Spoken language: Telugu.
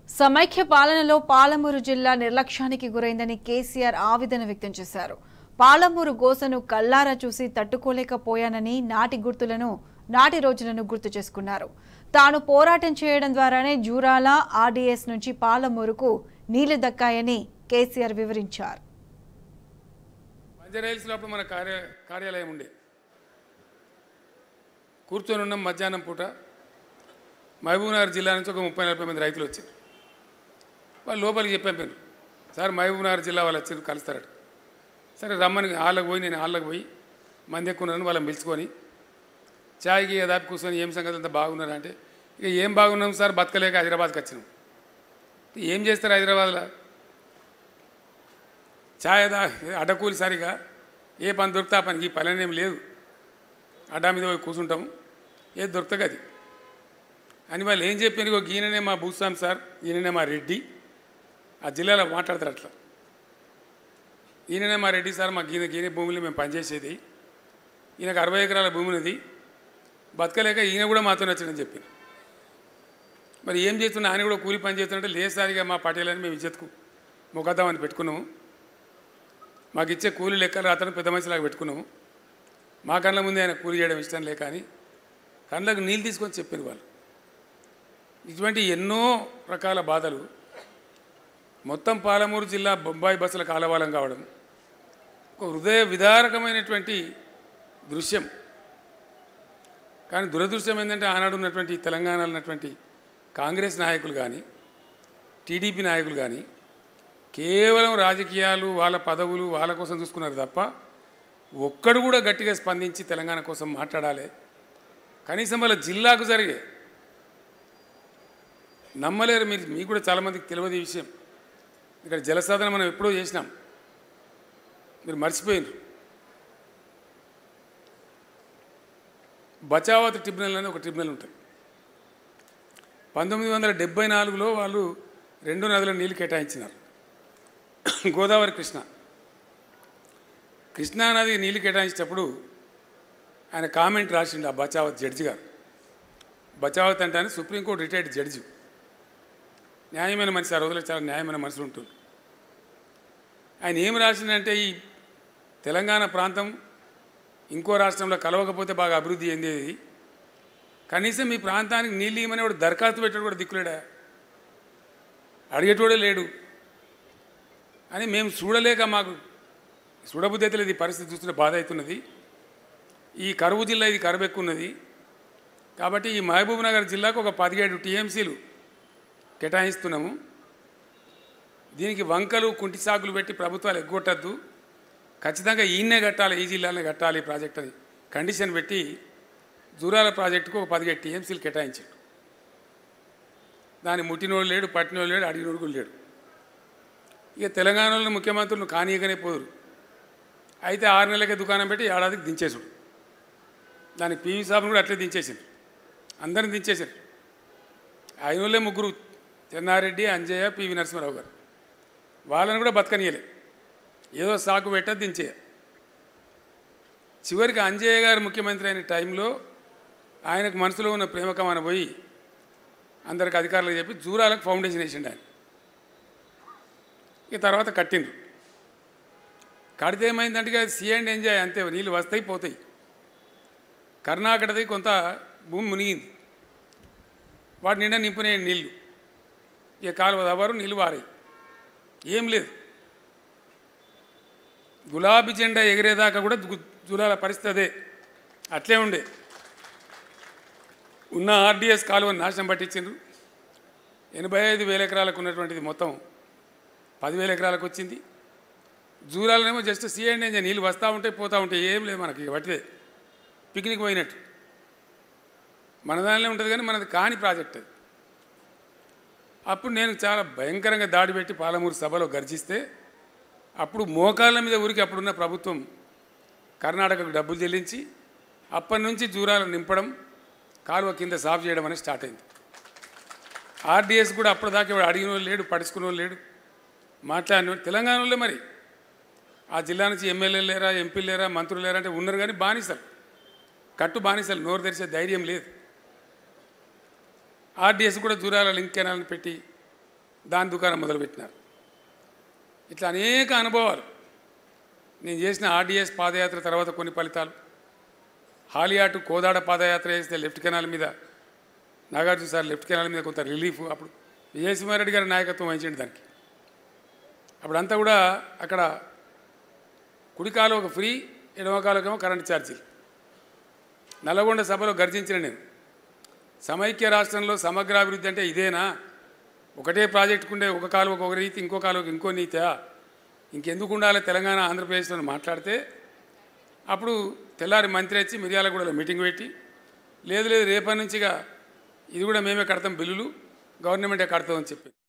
సమైక్య పాలనలో పాలమూరు జిల్లా నిర్లక్ష్యానికి గురైందని కేసీఆర్ ఆవేదన వ్యక్తం చేశారు పాలమూరు గోసను కల్లారా చూసి తట్టుకోలేకపోయానని నాటి గుర్తులను నాటి రోజులను గుర్తు చేసుకున్నారు తాను పోరాటం చేయడం ద్వారానే జూరాల ఆర్డీఎస్ నుంచి పాలమూరుకు నీళ్లు దక్కాయని కేసీఆర్ వివరించారు బంజారాహిల్స్లో అప్పుడు మన కార్య కార్యాలయం ఉండే కూర్చొని ఉన్నాం మధ్యాహ్నం పూట మహబూబ్నగర్ జిల్లా నుంచి ఒక ముప్పై నలభై మంది రైతులు వచ్చారు వాళ్ళు లోపలికి చెప్పాను సార్ మహబూబ్నగర్ జిల్లా వాళ్ళు వచ్చారు కలుస్తారట సరే రమ్మని హాళ్ళకి పోయి నేను హాళ్ళకి పోయి మంది ఎక్కువ ఉన్నాను వాళ్ళని పిలుచుకొని చాయ్కి దాపి కూర్చొని ఏం సంగతి అంతా బాగున్నారు అంటే ఇక ఏం బాగున్నాం సార్ బతకలేక హైదరాబాద్కి వచ్చినాం ఏం చేస్తారు హైదరాబాద్లో ఛాయ్ దా అడ్డకూలి సరిగా ఏ పని దొరికితే ఆ పనికి ఈ పని ఏం లేదు అడ్డా మీద పోయి కూర్చుంటాం ఏది దొరుకుతుంది అది అని వాళ్ళు ఏం చెప్పారు ఇగో ఈయననే మా భూస్వామి సార్ ఈయననే మా రెడ్డి ఆ జిల్లాలో మాట్లాడతారు అట్లా ఈయననే మా రెడ్డి సార్ మా గీన గీనే భూములు మేము పనిచేసేది ఈయనకు అరవై ఎకరాల భూమి ఉన్నది బతకలేక ఈయన కూడా మాతో నచ్చడని చెప్పారు మరి ఏం చేస్తున్నా ఆయన కూడా కూలి పని చేస్తుంటే లేదు సార్ ఇక మా పటేలని మేము ఇచ్చేతుకు మొగద్దామని పెట్టుకున్నాము మాకు ఇచ్చే కూలి లెక్కలు అతను పెద్ద మనిషిలాగా పెట్టుకున్నాము మా కళ్ళ ముందే ఆయన కూలి చేయడం ఇష్టం లేక అని కళ్ళకు నీళ్ళు తీసుకొని చెప్పారు వాళ్ళు ఇటువంటి ఎన్నో రకాల బాధలు మొత్తం పాలమూరు జిల్లా బొంబాయి బస్సులకు ఆలవాలం కావడం ఒక హృదయ విదారకమైనటువంటి దృశ్యం కానీ దురదృష్టం ఏంటంటే ఆనాడు ఉన్నటువంటి తెలంగాణలో ఉన్నటువంటి కాంగ్రెస్ నాయకులు కానీ టీడీపీ నాయకులు కానీ కేవలం రాజకీయాలు వాళ్ళ పదవులు వాళ్ళ కోసం చూసుకున్నారు తప్ప ఒక్కడు కూడా గట్టిగా స్పందించి తెలంగాణ కోసం మాట్లాడాలి కనీసం వాళ్ళ జిల్లాకు జరిగే నమ్మలేరు మీరు మీకు కూడా చాలామందికి తెలియదు ఈ విషయం ఇక్కడ జలసాధన మనం ఎప్పుడో చేసినాం మీరు మర్చిపోయినారు బచావత్ ట్రిబ్యునల్ అనేది ఒక ట్రిబ్యునల్ ఉంటుంది పంతొమ్మిది వందల డెబ్బై నాలుగులో వాళ్ళు రెండు నదుల నీళ్లు కేటాయించినారు గోదావరి కృష్ణ కృష్ణా నది నీళ్లు కేటాయించేటప్పుడు ఆయన కామెంట్ రాసిండు ఆ బచావత్ జడ్జి గారు బచావత్ అంటే ఆయన సుప్రీంకోర్టు రిటైర్డ్ జడ్జి న్యాయమైన మనిషి ఆ రోజుల్లో చాలా న్యాయమైన మనుషులు ఉంటుంది ఆయన ఏం రాసిందంటే ఈ తెలంగాణ ప్రాంతం ఇంకో రాష్ట్రంలో కలవకపోతే బాగా అభివృద్ధి చెందేది కనీసం మీ ప్రాంతానికి నీళ్ళు ఇవ్వమని వాడు దరఖాస్తు పెట్టాడు కూడా దిక్కులేడా అడిగేటోడే లేడు అని మేము చూడలేక మాకు చూడబుద్ధి అయితే లేదు ఈ పరిస్థితి చూస్తుంటే బాధ అవుతున్నది ఈ కరువు జిల్లా ఇది కరువు ఎక్కువ ఉన్నది కాబట్టి ఈ మహబూబ్ నగర్ జిల్లాకు ఒక పదిహేడు టీఎంసీలు కేటాయిస్తున్నాము దీనికి వంకలు కుంటి సాగులు పెట్టి ప్రభుత్వాలు ఎగ్గొట్టద్దు ఖచ్చితంగా ఈయనే కట్టాలి ఈ జిల్లాలోనే కట్టాలి ఈ ప్రాజెక్ట్ అని కండిషన్ పెట్టి జూరాల ప్రాజెక్టుకు ఒక పదిహేడు టీఎంసీలు కేటాయించాడు దాన్ని ముట్టినోడు లేడు పట్టినోడు లేడు అడిగినోడు కూడా లేడు ఇక తెలంగాణలో ముఖ్యమంత్రులు కానీయగానే పోదురు అయితే ఆరు నెలలకే దుకాణం పెట్టి ఏడాదికి దించేసాడు దానికి పివి సాబ్ను కూడా అట్లే దించేసిండు అందరిని దించేశారు ఆయన వాళ్ళే ముగ్గురు చెన్నారెడ్డి అంజయ్య పివి నరసింహారావు గారు వాళ్ళని కూడా బతకనీయలే ఏదో సాకు పెట్ట దించేయ చివరికి అంజయ్య గారు ముఖ్యమంత్రి అయిన టైంలో ఆయనకు మనసులో ఉన్న ప్రేమకమాన పోయి అందరికి అధికారులకు చెప్పి జూరాలకు ఫౌండేషన్ వేసిండు ఆయన ఇక తర్వాత కట్టిండ్రు కడితే ఏమైందంటే ఇక సీ అండ్ ఎంజాయ్ అంతే నీళ్ళు వస్తాయి పోతాయి కర్ణాటకది కొంత భూమి మునిగింది వాటి నిండా నింపునే నీళ్ళు ఇక కాలువ దవ్వరు నీళ్ళు వారాయి ఏం లేదు గులాబీ జెండా ఎగిరేదాకా కూడా గు- జూలాల పరిస్థితి అదే అట్లే ఉండే ఉన్న ఆర్డీఎస్ కాలువను నాశనం పట్టించిండ్రు ఎనభై ఐదు వేల ఎకరాలకు ఉన్నటువంటిది మొత్తం పదివేల ఎకరాలకు వచ్చింది జూరాలనేమో జస్ట్ సీ అండ్ ఎంజాయ్ నీళ్ళు వస్తూ ఉంటాయి పోతూ ఉంటాయి ఏం లేదు మనకి ఇక వట్టిదే పిక్నిక్ పోయినట్టు మన దానిలో ఉంటుంది కానీ మనది కాని ప్రాజెక్ట్ అది అప్పుడు నేను చాలా భయంకరంగా దాడి పెట్టి పాలమూరు సభలో గర్జిస్తే అప్పుడు మోకాళ్ళ మీద ఊరికి అప్పుడున్న ప్రభుత్వం కర్ణాటకకు డబ్బులు చెల్లించి అప్పటి నుంచి జూరాలు నింపడం కాలువ కింద సాఫ్ చేయడం అనేది స్టార్ట్ అయింది ఆర్డీఎస్ కూడా అప్పటిదాకా ఎవడు అడిగిన వాళ్ళు లేడు పడుచుకున్న వాళ్ళు లేడు మాట్లాడిన వాళ్ళు తెలంగాణలో మరి ఆ జిల్లా నుంచి ఎమ్మెల్యేలు లేరా ఎంపీలు లేరా మంత్రులు లేరా అంటే ఉన్నారు కానీ బానిసలు కట్టు బానిసలు నోరు తెరిచే ధైర్యం లేదు ఆర్డీఎస్ కూడా దూరాల లింక్ కెనాల్ని పెట్టి దాని దుకాణం మొదలుపెట్టినారు ఇట్లా అనేక అనుభవాలు నేను చేసిన ఆర్డీఎస్ పాదయాత్ర తర్వాత కొన్ని ఫలితాలు హాలియాటు కోదాడ పాదయాత్ర చేస్తే లెఫ్ట్ కెనాల్ మీద నాగార్జున సార్ లెఫ్ట్ కెనాల్ మీద కొంత రిలీఫ్ అప్పుడు విజయసింహారెడ్డి గారి నాయకత్వం వహించండి దానికి అప్పుడంతా కూడా అక్కడ కుడి కాలువకు ఫ్రీ ఎడమ కాలువకేమో కరెంట్ ఛార్జీలు నల్లగొండ సభలో గర్జించిన నేను సమైక్య రాష్ట్రంలో సమగ్రాభివృద్ధి అంటే ఇదేనా ఒకటే ప్రాజెక్టుకుండే ఒక కాలువకు ఒక రీతి ఇంకో కాలువకు ఇంకో నీతా ఇంకెందుకు ఉండాలి తెలంగాణ ఆంధ్రప్రదేశ్లో అని మాట్లాడితే అప్పుడు తెల్లారి మంత్రి వచ్చి మిర్యాలగూడలో మీటింగ్ పెట్టి లేదు లేదు రేపటి నుంచిగా ఇది కూడా మేమే కడతాం బిల్లులు గవర్నమెంటే కడతామని చెప్పి